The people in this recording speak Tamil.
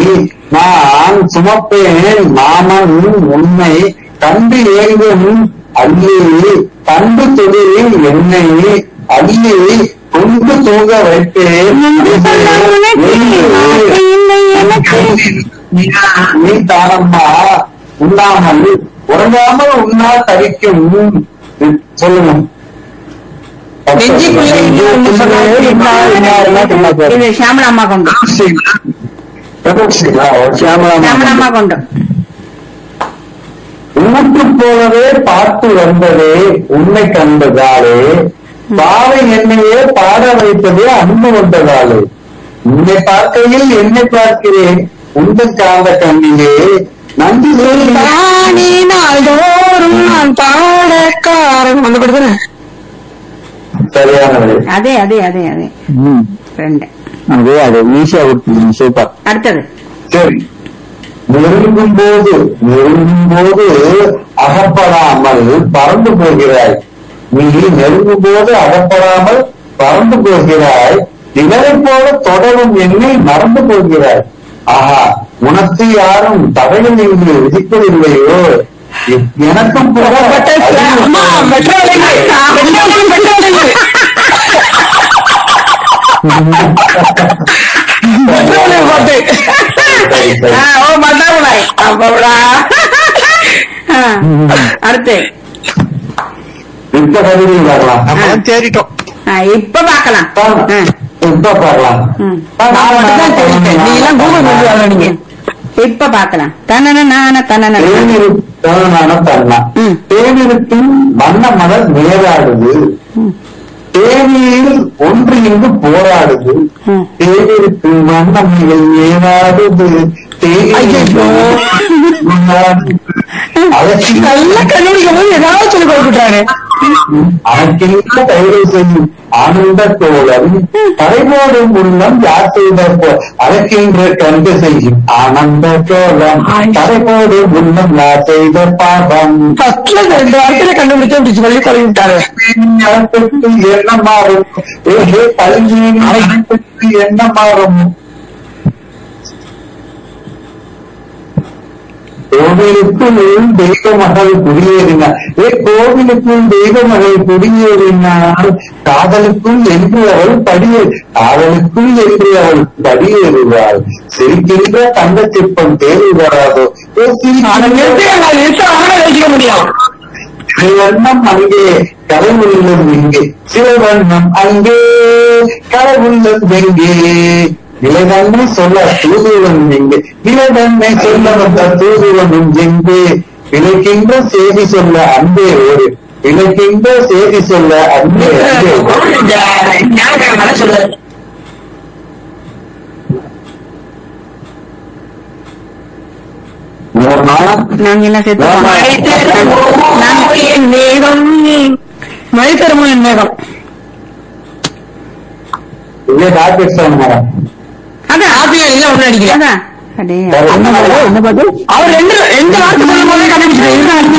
நான் சுமப்பேன் மாமன் உன்னை கண்டு ஏங்கும் அள்ளி கண்டு தொழில் என்னை அள்ளி கொண்டு தூங்க வைப்பேன் நன்றி சொல்ல உனக்கு வார்த்தை இல்லை எனக்கு நீ தானம்மா உண்ணாமல் உறங்காமல் உண்ணா தரிக்கும் சொல்லுங்க நெஞ்சுக்குள்ளே இன்னொன்னு சொன்னா இது ஷியாமலா அம்மா கொண்டு ஷியாமலா அம்மா கொண்டு ஊற்று போலவே பார்த்து வந்ததே உன்னை கண்டதாலே பாவை என்னையே பாட வைத்ததே அன்பு வந்ததாலே உன்னை பார்க்கையில் என்னை பார்க்கிறேன் உங்கள் காந்த கண்ணிலே நன்றி சொல்லி தானே நாள்தோறும் நான் பாடக்காரன் அந்த படம் தானே சரியானது அதே அதே அதே அதே ரெண்டு அதே அது ஈஸியா கொடுத்துருங்க சூப்பர் அடுத்தது சரி நெருங்கும் போது நெருங்கும் போது அகப்படாமல் பறந்து போகிறாய் நீ நெருங்கும் போது அகப்படாமல் பறந்து போகிறாய் இவரை போல தொடரும் என்னை மறந்து போகிறாய் ஆஹா உனக்கு யாரும் தடையில் இங்கு விதிப்பதில்லையோ எ- எனக்கும் கூட அம்மா பெட்ரோல் எங்க? பெட்ரோல் பெட்ரோல் எங்க? பெட்ரோல் பாட்டு சரி, சரி. ஆ, ஓ மதாவுடாய் அப்படா அடுத்து இப்ப கவிதையில் வரலாம் நம்ம தேடிட்டோம் ஆ, இப்ப பாக்கலாம் ஆ. இப்ப பாக்கலாம் ம். நான் மட்டும்தான் தேடிட்டேன் நீ எல்லாம் கூகுள் பண்ணி விளையாடுனீங்க இப்ப பாக்கலாம் தனன நான தனன தேனிருத்தான தன்னா ம். தேனிருக்கும் வண்ண மலர் மேலாடுது தேனியில் ஒன்று இங்கு போராடுது ம். தேனிருக்கும் வண்ண மலர் மேலாடுது ஐயையோ. நல்லா கண்டுபிடிக்கும் போது ஏதாவது சொல்லி கொடுத்துட்டாரு அனைக்கின்ற தயவு செய்யும் ஆனந்த தோழன் கரைபோடும் உள்ளம் யார் செய்த போ அழைக்கின்ற கண்டு செய்யும் ஆனந்த தோழன் கரைபோடும் உள்ளம் யார் செய்த பாவம் ஃபர்ஸ்ட்ல ரெண்டு வாரத்துல கண்டுபிடிச்சு அப்படி சொல்லி பழகி விட்டாரு ஞானத்திற்கு என்ன மாறும் ஏகே கல்வியின் ஞானத்திற்கு என்ன மாறும் கோவிலுக்குள் தெய்வ மகள் குடியேறினார் ஏ கோவிலுக்குள் தெய்வ மகள் குடியேறினால் காதலுக்குள் என்று அவள் படியே காதலுக்குள் என்று அவள் படியேறுவாள் சிரிக்கின்ற தங்க சிற்பம் தேறுவாராதோ ஏ, அதை நிறுத்தி சிரிக்கின்ற நான் நிறுத்த அவங்கள வச்சுக்க முடியும் சில வண்ணம் அங்கே கடவுள்ளம் இங்கே சில வண்ணம் அங்கே கடவுள்ளம் எங்கே நிலதன்மை சொல்ல தூதுவன் எங்கே நிலதன்மை சொல்ல வந்த தூதுவனும் எங்கே விளைக்கின்ற செய்தி சொல்ல அன்பே ஒரு விளைக்கின்ற செய்தி சொல்ல அன்பே அன்பே சொல்லு ஒரு நாள் நாங்க என்ன சேர்த்து என் மேகம் மழை தருமோ என் மேகம் இதே டாக்டர் சொன்னாங்க அதான் ஆப்பிள் எல்லாம் ஒண்ணு அடிக்கல அதான் அடே என்ன என்ன பாட்டு அவர் ரெண்டு ரெண்டு வார்த்தை சொல்லும் போதே கண்டுபிடிச்சிருக்காரு